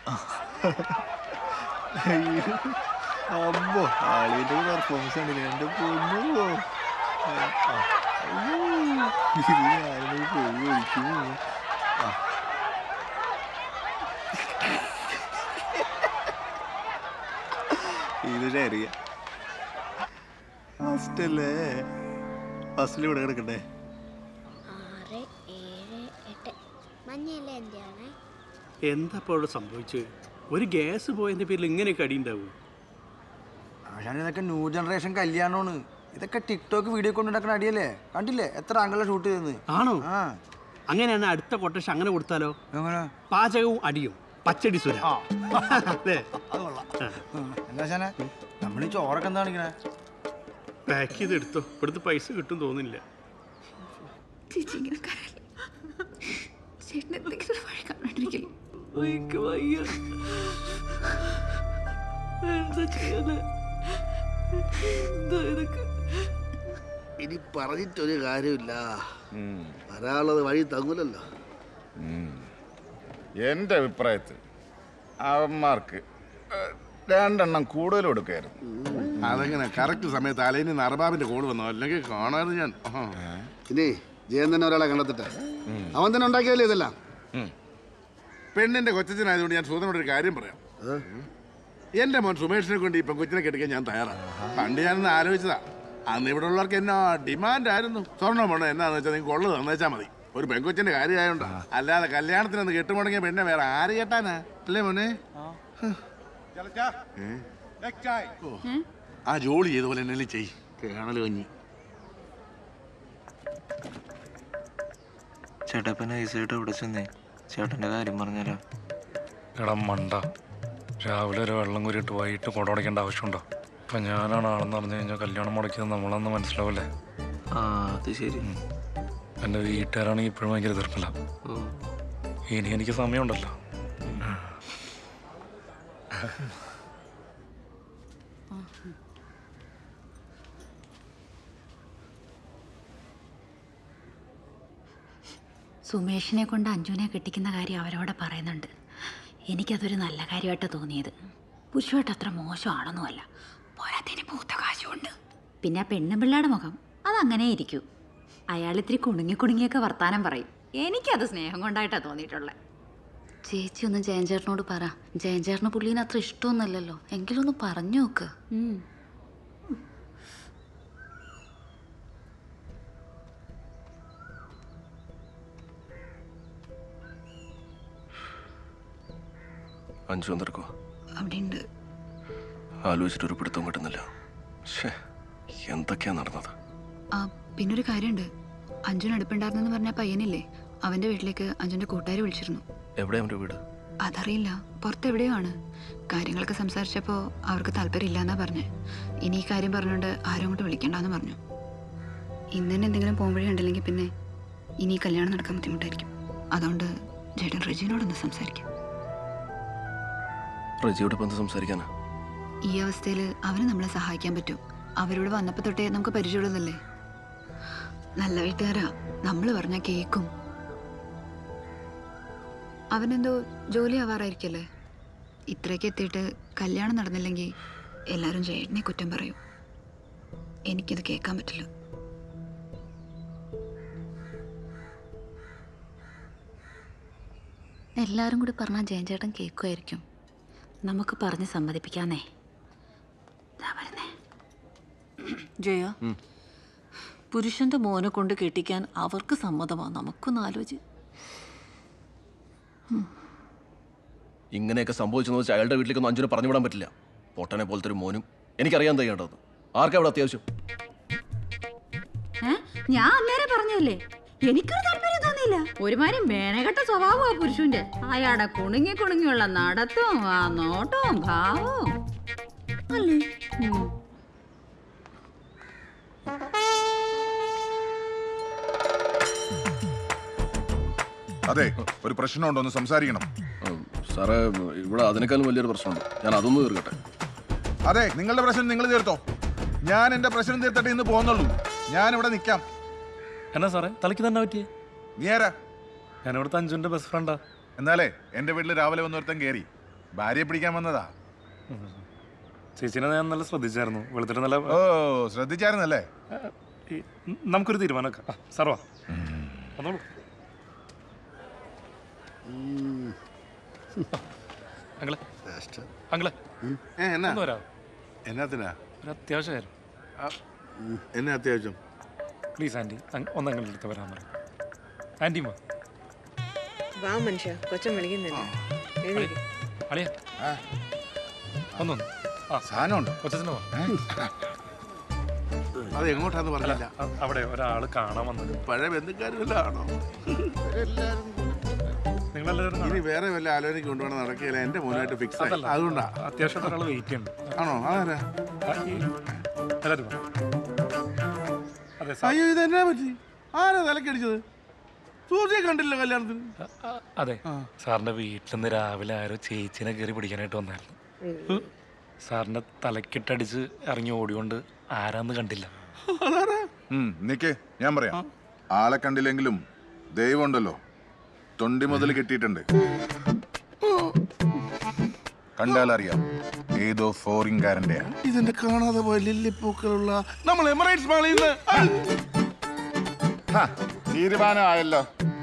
അയ്യോ അമ്മോ ആളിന്റെ പെർഫോമൻസ് ആണ് എന്റെ പൊന്നു ഇത് ഞാനിത് പോയി ഒഴിക്കുന്നു ആ. ഇത് ഷെയർ ചെയ്യാം ഫസ്റ്റല്ലേ ഫസ്റ്റിൽ ഇവിടെ കിടക്കട്ടെ ആറ് ഏഴ് എട്ട് മഞ്ഞയല്ലേ എൻ്റെ ആണ് എന്താ ഇപ്പോൾ അവിടെ സംഭവിച്ചത് ഒരു ഗ്യാസ് പോയതിന്റെ പേരിൽ ഇങ്ങനെയൊക്കെ അടി ഉണ്ടാവും ആശാൻ ഇതൊക്കെ ന്യൂ ജനറേഷൻ കല്യാണമാണ് ഇതൊക്കെ ടിക്ടോക്ക് വീഡിയോ കൊണ്ടുണ്ടാക്കുന്ന അടിയല്ലേ കണ്ടില്ലേ എത്ര ആംഗിളെ ഷൂട്ട് ചെയ്തെന്ന് ആണോ ആ അങ്ങനെയാണ് അടുത്ത കൊട്ടേഷൻ അങ്ങനെ കൊടുത്താലോ എങ്ങനെ പാചകവും അടിയും പച്ചടി സുര അല്ലേ എന്താ ആശാനെ നമ്മൾ ഈ ചോറൊക്കെ എന്താ കാണിക്കണേ പാക്ക് ചെയ്ത് എടുത്തോ ഇവിടുത്തെ പൈസ കിട്ടും തോന്നില്ല ചേച്ചി ഇങ്ങനെ കരയില്ല ചേട്ടൻ എന്തെങ്കിലും ഒരു വഴി കണ്ടിരിക്കില്ല എനിക്ക് വയ്യ എന്താ ചെയ്യാന് എന്താ ഇതൊക്കെ ഇനി പറഞ്ഞിട്ടൊരു കാര്യമില്ല വരാനുള്ളത് വഴി തങ്ങൂലല്ലോ എൻ്റെ അഭിപ്രായത്തിൽ അവന്മാർക്ക് ഏഹ്, രണ്ടെണ്ണം കൂടുതൽ കൊടുക്കായിരുന്നു അതെങ്ങനെ കറക്റ്റ് സമയത്ത് അലൈനി നറബാബിന്റെ കോള് വന്നോ അല്ലെങ്കിൽ കാണാതെ ഞാൻ ആഹാ. ഇനി ജയൻ തന്നെ ഒരാളെ കണ്ടെത്തിട്ടെ അവൻ തന്നെ ഉണ്ടാക്കിയല്ലേ ഇതെല്ലാം പെണ്ണിന്റെ കൊച്ചനായതുകൊണ്ട് ഞാൻ സുധനോട് ഒരു കാര്യം പറയാം എന്റെ മോൻ സുമേഷിനെ കൊണ്ട് ഈ പെൺകൊച്ചിനെ കെട്ടിക്കാൻ ഞാൻ തയ്യാറാണ് പണ്ട് ഞാനൊന്ന് ആലോചിച്ചതാ അന്ന് ഇവിടെ ഉള്ളവർക്ക് എന്നാ ഡിമാൻഡ് ആയിരുന്നു സ്വർണ്ണം വേണം എന്നാന്ന് വെച്ചാൽ നിങ്ങൾക്ക് ഉള്ളത് തന്നേച്ചാ മതി ഒരു പെൺകൊച്ചിന്റെ കാര്യമായോണ്ടാ അല്ലാതെ കല്യാണത്തിനൊന്ന് കെട്ടുമുടങ്ങിയ പെണ്ണെ വേറെ ആര് കേട്ടാനാ അല്ലേ മോനെ ഏ? ഓ. ആ ജോലി ചെയ്ത പോലെ എന്നെ ചെയ് കേണൽ കഞ്ഞി ചേട്ടാ ഇപ്പൊ നൈസായിട്ട് ഇവിടെ ചെന്നേ ചേട്ടന്റെ കാര്യം പറഞ്ഞാലോ എടാ മണ്ട രാവിലെ ഒരു വെള്ളം കുരിയിട്ട് വൈകിട്ട് കുടമടയ്ക്കേണ്ട ആവശ്യമുണ്ടോ ഇപ്പം ഞാനാണ് ആളെന്ന് പറഞ്ഞു കഴിഞ്ഞാൽ കല്യാണം മുടക്കിയത് നമ്മളന്ന് മനസ്സിലാവില്ലേ ആ അത് ശരി എൻ്റെ വീട്ടുകാരാണെങ്കിൽ ഇപ്പോഴും ഭയങ്കര എതിർപ്പില്ല ഓ ഇനി എനിക്ക് സമയമുണ്ടല്ലോ സുമേഷിനെ കൊണ്ട് അഞ്ജുനെ കെട്ടിക്കുന്ന കാര്യം അവരോട് പറയുന്നുണ്ട് എനിക്കതൊരു നല്ല കാര്യമായിട്ട് തോന്നിയത് പുരുഷമായിട്ട് അത്ര മോശമാണെന്നുമല്ല പോരാത്തതിന് പൂത്ത കാശുണ്ട് പിന്നെ ആ പെണ്ണുപിള്ളയുടെ മുഖം അതങ്ങനെ ഇരിക്കൂ അയാൾ ഇത്തിരി കുണുങ്ങി കുണുങ്ങിയൊക്കെ വർത്താനം പറയും എനിക്കത് സ്നേഹം കൊണ്ടായിട്ടാണ് തോന്നിയിട്ടുള്ളത് ചേച്ചി ഒന്ന് ജയൻ ചേട്ടനോട് പറ ജയൻ ചേട്ടന് പുള്ളീനെ അത്ര ഇഷ്ടമൊന്നുമല്ലല്ലോ എങ്കിലും ഒന്ന് പറഞ്ഞു നോക്ക് അഞ്ചു വന്നിരിക്കോ അവിടെ ഉണ്ട് ആലോചിച്ചിട്ട് ഒരു പിടുത്തം കിട്ടുന്നില്ല ഷേ എന്തൊക്കെയാ നടന്നത് ആ പിന്നൊരു കാര്യമുണ്ട് അഞ്ജുൻ അടുപ്പുണ്ടായിരുന്നെന്ന് പറഞ്ഞ പയ്യനില്ലേ അവന്റെ വീട്ടിലേക്ക് അഞ്ജുന്റെ കൂട്ടുകാർ വിളിച്ചിരുന്നു എവിടെ അവൻ്റെ വീട് അതറിയില്ല പുറത്തെവിടെയോ ആണ് കാര്യങ്ങളൊക്കെ സംസാരിച്ചപ്പോൾ അവർക്ക് താല്പര്യമില്ലാന്നാ പറഞ്ഞ് ഇനി ഈ കാര്യം പറഞ്ഞുകൊണ്ട് ആരും അങ്ങോട്ട് വിളിക്കണ്ടെന്ന് പറഞ്ഞു ഇന്ന് തന്നെ എന്തെങ്കിലും പോകുമ്പോഴേ ഉണ്ടല്ലെങ്കിൽ പിന്നെ ഇനി ഈ കല്യാണം നടക്കാൻ ബുദ്ധിമുട്ടായിരിക്കും അതുകൊണ്ട് ജേട്ടൻ റെജിനോടൊന്ന് സംസാരിക്കാം റജിയോട് ഇപ്പം എന്ത് സംസാരിക്കാനാ ഈ അവസ്ഥയിൽ അവന് നമ്മളെ സഹായിക്കാൻ പറ്റും അവരോട് വന്നപ്പോൾ തൊട്ടേ നമുക്ക് പരിചയമുള്ളതല്ലേ നല്ല വീട്ടുകാരാ നമ്മൾ പറഞ്ഞാൽ കേക്കും അവനെന്തോ ജോലി ആവാറായിരിക്കല്ലേ ഇത്രയ്ക്ക് എത്തിയിട്ട് കല്യാണം നടന്നില്ലെങ്കിൽ എല്ലാവരും ചേട്ടനെ കുറ്റം പറയും എനിക്കിത് കേൾക്കാൻ പറ്റില്ല എല്ലാരും കൂടി പറഞ്ഞാൽ ജയൻ ചേട്ടൻ കേൾക്കുമായിരിക്കും നമുക്ക് പറഞ്ഞ് സമ്മതിപ്പിക്കാന്നേ ജയ പുരുഷന്റെ മോനെ കൊണ്ട് കെട്ടിക്കാൻ അവർക്ക് സമ്മതമാണ് നമുക്കൊന്ന് ആലോചി ഇങ്ങനെയൊക്കെ സംഭവിച്ചെന്ന് വെച്ചാൽ അയാളുടെ വീട്ടിലേക്കൊന്നും അഞ്ചിനെ പറഞ്ഞു വിടാൻ പറ്റില്ല പൊട്ടനെ പോലത്തെ ഒരു മോനും എനിക്കറിയാൻ തയ്യേണ്ടത് ആർക്കാ ഇവിടെ അത്യാവശ്യം ഏ? ഞാൻ അന്നേരം പറഞ്ഞല്ലേ എനിക്കൊരു താല്പര്യം തോന്നിയില്ല ഒരുമാതിരി മേനകെട്ട സ്വഭാവമാ പുരുഷന്റെ അയാടെ കുണുങ്ങി കുണുങ്ങിയുള്ള നടത്തവും ആ നോട്ടവും ഭാവവും അല്ലേ ഉം. അതെ ഒരു പ്രശ്നമുണ്ടോ ഒന്ന് സംസാരിക്കണം സാറേ ഇവിടെ അതിനേക്കാളും വലിയൊരു പ്രശ്നമുണ്ട് ഞാൻ അതൊന്ന് തീർക്കട്ടെ അതെ നിങ്ങളുടെ പ്രശ്നം നിങ്ങൾ തീർത്തോ ഞാൻ എന്റെ പ്രശ്നം തീർത്തിട്ട് ഇന്ന് പോകുന്നുള്ളൂ ഞാൻ ഇവിടെ നിൽക്കാം എന്നാ സാറേ തലയ്ക്ക് തന്നെ പറ്റിയേ നീ ആരാ ഞാൻ ഇവിടുത്തെ അഞ്ചുവിൻ്റെ ബെസ്റ്റ് ഫ്രണ്ടാ എന്നാലേ എന്റെ വീട്ടിൽ രാവിലെ വന്നൊരുത്തൻ കയറി ഭാര്യയെ പിടിക്കാൻ വന്നതാ ചേച്ചിനെ ഞാൻ നല്ല ശ്രദ്ധിച്ചായിരുന്നു വെളുത്തിട്ട് നല്ല ഓ ശ്രദ്ധിച്ചായിരുന്നല്ലേ ഈ, നമുക്കൊരു തീരുമാനമൊക്കെ ആ, സാർ വാ വന്നോളൂ അങ്ങളെ അങ്ങളെ ഏ എന്നാ ഒന്ന് വരാമോ എന്നാത്തിനാ ഒരു അത്യാവശ്യമായിരുന്നു എന്നാ അത്യാവശ്യം പ്ലീസ് ആൻറ്റി ഒന്ന് അങ്ങനെ അടുത്ത് വരാൻ പറയും ആൻറ്റി വാ വാ മനുഷ്യ കൊച്ചൻ വിളിക്കുന്നില്ല എഴുന്നേക്ക്. അളിയ ഒന്നൊന്ന് ആ സാധനമുണ്ട് കൊച്ചത്തിന് വാ അത് എങ്ങോട്ടാന്ന് പറഞ്ഞില്ല അ- അവിടെ ഒരാൾ കാണാൻ വന്നത് പഴയ ബന്ധുക്കാരും വല്ലതും ആണോ നിങ്ങളെല്ലാവരും ഇനി വേറെ വല്ല ആലോചനയ്ക്ക് കൊണ്ടുപോകണം നടക്കില്ല എന്റെ മോനായിട്ട് ഫിക്സ് ആയി അതല്ല. അതുകൊണ്ടാ അത്യാവശ്യമായിട്ട് ഒരാൾ വെയിറ്റ് ചെയ്യുന്നുണ്ട് ആണോ അതാരാ ആ, ഈ- എല്ലാവരും വാ. അതെ സാർ അയ്യോ ഇത് എന്നാ പറ്റി ആരാ തലക്കടിച്ചത് സൂചിയെ കണ്ടില്ല കല്യാണത്തിന് അതെ സാറിന്റെ വീട്ടിൽ നിന്ന് രാവിലെ ആരോ ചേച്ചിനെ കയറി പിടിക്കാനായിട്ട് വന്നായിരുന്നു സാറിന്റെ തലക്കിട്ടടിച്ച് ഇറങ്ങി ഓടിയോണ്ട് ആരാന്ന് കണ്ടില്ല ഉം, നിക്ക് ഞാൻ പറയാം ആളെ കണ്ടില്ലെങ്കിലും ദൈവം ഉണ്ടല്ലോ തൊണ്ടി മുതൽ കിട്ടിയിട്ടുണ്ട് കണ്ടാലറിയാം ഏതോ ഫോറിൻകാരൻ്റെയാ ഇതെന്റെ കാണാതെ പോയ ലില്ലിപ്പൂക്കളുള്ള നമ്മൾ എമറേറ്റ്സ് മാളിൽ നിന്ന് തീരുമാനമായല്ലോ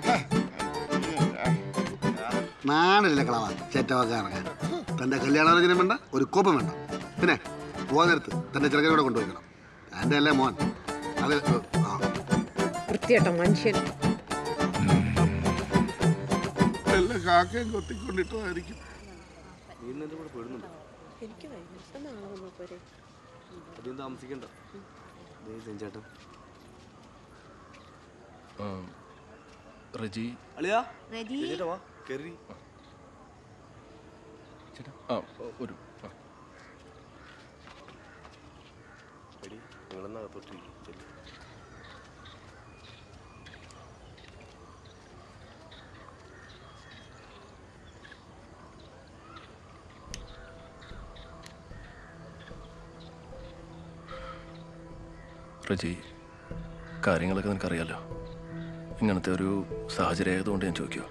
നാണില്ല കളവ ചേറ്റവാക്കാറങ്ങാൻ തന്റെ കല്യാണാലോചന വേണ്ട ഒരു കോപ്പം വേണ്ട പിന്നെ പോകാൻ നേരത്ത് തന്റെ ചെറുക്കനോടെ കൊണ്ടുപോയിക്കണം എൻ്റെ അല്ലേ മോൻ അത് ആ വൃത്തികെട്ട മനുഷ്യൻ എല്ലാ കാക്കയും കൊത്തിക്കൊണ്ടിട്ടതായിരിക്കും എനിക്ക് നാളെ വന്നാൽ പോരെ അധികം താമസിക്കണ്ട ചേട്ടൻ ആ, റെജി അളിയാ റെജി? ചേട്ടാ വാ കയറി ആ ഒരു ആ. എടി നിങ്ങളെന്നാ അകത്തോട്ടിരിക്കും റെജി കാര്യങ്ങളൊക്കെ നിനക്കറിയാലോ ഇങ്ങനത്തെ ഒരു സാഹചര്യം ആയതുകൊണ്ട് ഞാൻ ചോദിക്കുക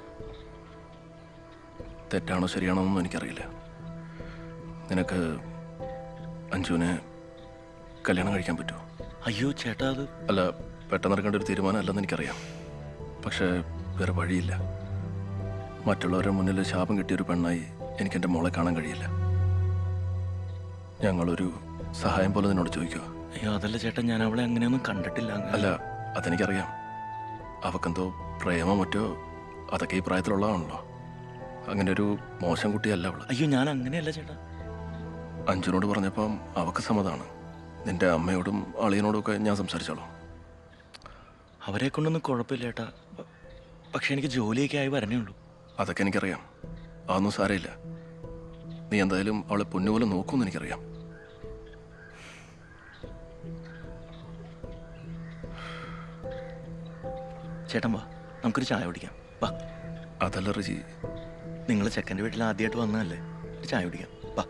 തെറ്റാണോ ശരിയാണോ എന്നൊന്നും എനിക്കറിയില്ല നിനക്ക് അഞ്ജുവിനെ കല്യാണം കഴിക്കാൻ പറ്റുമോ അയ്യോ ചേട്ടാ അത് അല്ല പെട്ടെന്ന് ഇറക്കേണ്ട ഒരു തീരുമാനം അല്ലെന്ന് എനിക്കറിയാം പക്ഷേ വേറെ വഴിയില്ല മറ്റുള്ളവരുടെ മുന്നിൽ ശാപം കിട്ടിയൊരു പെണ്ണായി എനിക്ക് എൻ്റെ മോളെ കാണാൻ കഴിയില്ല ഞങ്ങളൊരു സഹായം പോലെ നിന്നോട് ചോദിക്കുക അയ്യോ അതല്ല ചേട്ടാ ഞാൻ അവളെ അങ്ങനെയൊന്നും കണ്ടിട്ടില്ല അങ്ങ്. അല്ല അതെനിക്കറിയാം അവക്കെന്തോ പ്രേമോ മറ്റോ അതൊക്കെ ഈ പ്രായത്തിലുള്ളതാണല്ലോ അങ്ങനെ ഒരു മോശം കുട്ടിയല്ല അവള് അയ്യോ ഞാൻ അങ്ങനെയല്ല ചേട്ടാ അഞ്ജുനോട് പറഞ്ഞപ്പം അവക്ക് സമ്മതമാണ് നിന്റെ അമ്മയോടും അളിയനോടും ഒക്കെ ഞാൻ സംസാരിച്ചോളാം അവരെ കൊണ്ടൊന്നും കുഴപ്പമില്ല ചേട്ടാ പ- പക്ഷെ എനിക്ക് ജോലിയൊക്കെ ആയി വരണേ ഉള്ളൂ അതൊക്കെ എനിക്കറിയാം അതൊന്നും സാരമില്ല നീ എന്തായാലും അവളെ പൊന്നുപോലെ നോക്കുമെന്ന് എനിക്കറിയാം ചേട്ടൻ വാ നമുക്കൊരു ചായ കുടിക്കാം വാ അതല്ല റിജി നിങ്ങൾ ചെക്കൻ്റെ വീട്ടിൽ ആദ്യമായിട്ട് വന്നതല്ലേ ഒരു ചായ കുടിക്കാം വാ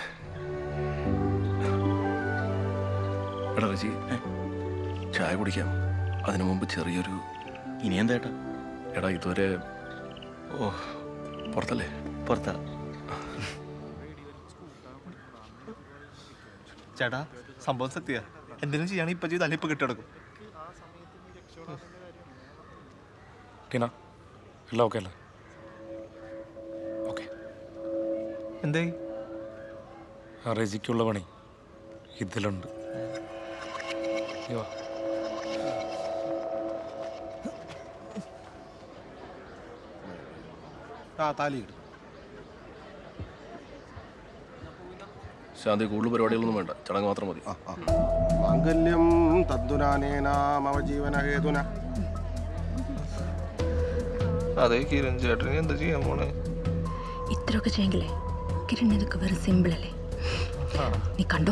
എടാ റിജി ചായ കുടിക്കാം അതിനു മുമ്പ് ചെറിയൊരു ഇനി എന്താ ചേട്ടാ എടാ ഇതുവരെ ഓ പുറത്തല്ലേ പുറത്താ ചേട്ടാ സംഭവം സത്യ എന്തെങ്കിലും ചെയ്യുകയാണെങ്കിൽ ഇപ്പൊ ചെയ്ത് അല്ലെ ഇപ്പൊ കിട്ടിടക്കും ടീന എല്ലാം ഓക്കെ അല്ലേ എന്തായി ആ റെജിക്കുള്ള പണി ഇതിലുണ്ട് നീ വാ. ആ താലി ഇടും ശാന്തി കൂടുതൽ പരിപാടികളൊന്നും വേണ്ട ചടങ്ങ് മാത്രം മതി മാംഗല്യം തദ്ദുനാനേന മമ ജീവനഹേതുന അതെ കിരൺ ചേട്ടന് എന്താ ചെയ്യാൻ പോണേ ഇത്രയൊക്കെ ചെയ്യെങ്കിലേ കിരൺ ഇതൊക്കെ വെറും സിമ്പിൾ അല്ലേ നീ കണ്ടോ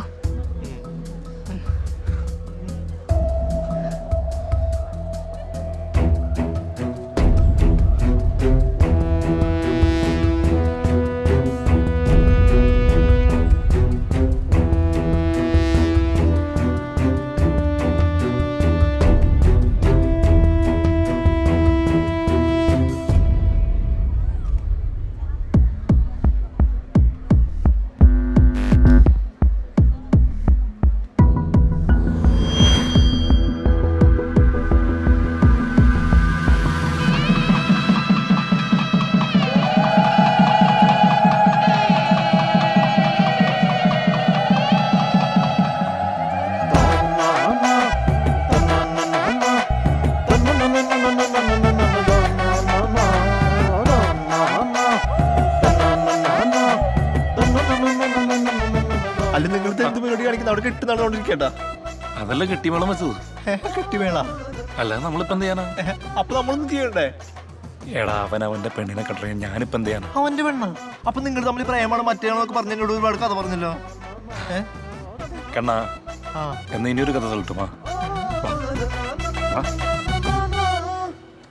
നടന്നുകൊണ്ടിരിക്കട്ടാ അതല്ല കെട്ടിമേളം വെച്ചത് കെട്ടിവേള അല്ലാതെ നമ്മളിപ്പോ എന്ത് ചെയ്യാനാ അപ്പൊ നമ്മളൊന്നും ചെയ്യണ്ടേ എടാ അവൻ അവന്റെ പെണ്ണിനെ കട്ടറിയാൻ ഞാനിപ്പോ എന്ത് ചെയ്യാനാ അവന്റെ പെണ്ണ അപ്പൊ നിങ്ങൾ തമ്മിൽ പ്രേമാണ് മറ്റേന്നൊക്കെ പറഞ്ഞ എന്നോട് ഒരുപാട് കഥ പറഞ്ഞല്ലോ ഏ കണ്ണാ ആ എന്നാ ഇനി ഒരു കഥ சொல்லட்டுமா വാ. വാ